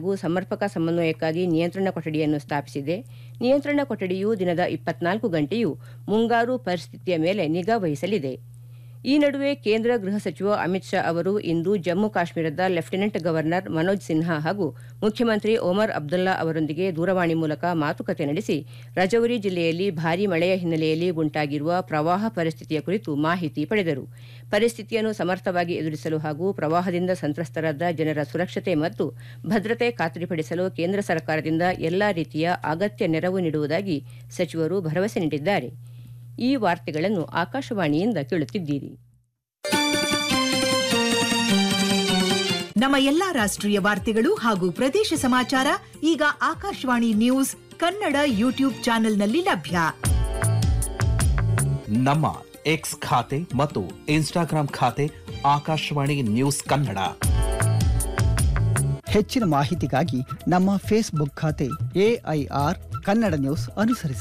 ಹಾಗೂ ಸಮರ್ಪಕ ಸಮನ್ವಯಕ್ಕಾಗಿ ನಿಯಂತ್ರಣ ಕೊಠಡಿಯನ್ನು ಸ್ಥಾಪಿಸಿದೆ ನಿಯಂತ್ರಣ ಕೊಠಡಿಯು ದಿನದ ಇಪ್ಪತ್ನಾಲ್ಕು ಗಂಟೆಯೂ ಮುಂಗಾರು ಪರಿಸ್ಥಿತಿಯ ಮೇಲೆ ನಿಗಾ ವಹಿಸಲಿದೆ ಈ ನಡುವೆ ಕೇಂದ್ರ ಗೃಹ ಸಚಿವ ಅಮಿತ್ ಶಾ ಅವರು ಇಂದು ಜಮ್ಮು ಕಾಶ್ಮೀರದ ಲೆಫ್ಟಿನೆಂಟ್ ಗವರ್ನರ್ ಮನೋಜ್ ಸಿನ್ಹಾ ಹಾಗೂ ಮುಖ್ಯಮಂತ್ರಿ ಒಮರ್ ಅಬ್ದುಲ್ಲಾ ಅವರೊಂದಿಗೆ ದೂರವಾಣಿ ಮೂಲಕ ಮಾತುಕತೆ ನಡೆಸಿ ರಜೌರಿ ಜಿಲ್ಲೆಯಲ್ಲಿ ಭಾರೀ ಮಳೆಯ ಹಿನ್ನೆಲೆಯಲ್ಲಿ ಉಂಟಾಗಿರುವ ಪ್ರವಾಹ ಪರಿಸ್ಥಿತಿಯ ಕುರಿತು ಮಾಹಿತಿ ಪಡೆದರು ಪರಿಸ್ಥಿತಿಯನ್ನು ಸಮರ್ಥವಾಗಿ ಎದುರಿಸಲು ಹಾಗೂ ಪ್ರವಾಹದಿಂದ ಸಂತ್ರಸ್ತರಾದ ಜನರ ಸುರಕ್ಷತೆ ಮತ್ತು ಭದ್ರತೆ ಖಾತ್ರಿಪಡಿಸಲು ಕೇಂದ್ರ ಸರ್ಕಾರದಿಂದ ಎಲ್ಲಾ ರೀತಿಯ ಅಗತ್ಯ ನೆರವು ನೀಡುವುದಾಗಿ ಸಚಿವರು ಭರವಸೆ ನೀಡಿದ್ದಾರೆ ಈ ವಾರ್ತೆಗಳನ್ನು ಆಕಾಶವಾಣಿಯಿಂದ ಕೇಳುತ್ತಿದ್ದೀರಿ ನಮ್ಮ ಎಲ್ಲಾ ರಾಷ್ಟ್ರೀಯ ವಾರ್ತೆಗಳು ಹಾಗೂ ಪ್ರದೇಶ ಸಮಾಚಾರ ಈಗ ಆಕಾಶವಾಣಿ ನ್ಯೂಸ್ ಕನ್ನಡ ಯೂಟ್ಯೂಬ್ ಚಾನೆಲ್ನಲ್ಲಿ ಲಭ್ಯ ನಮ್ಮ ಎಕ್ಸ್ ಖಾತೆ ಮತ್ತು ಇನ್ಸ್ಟಾಗ್ರಾಂ ಖಾತೆ ಆಕಾಶವಾಣಿ ನ್ಯೂಸ್ ಕನ್ನಡ ಹೆಚ್ಚಿನ ಮಾಹಿತಿಗಾಗಿ ನಮ್ಮ ಫೇಸ್ಬುಕ್ ಖಾತೆ ಎಐಆರ್ ಕನ್ನಡ ನ್ಯೂಸ್ ಅನುಸರಿಸಿ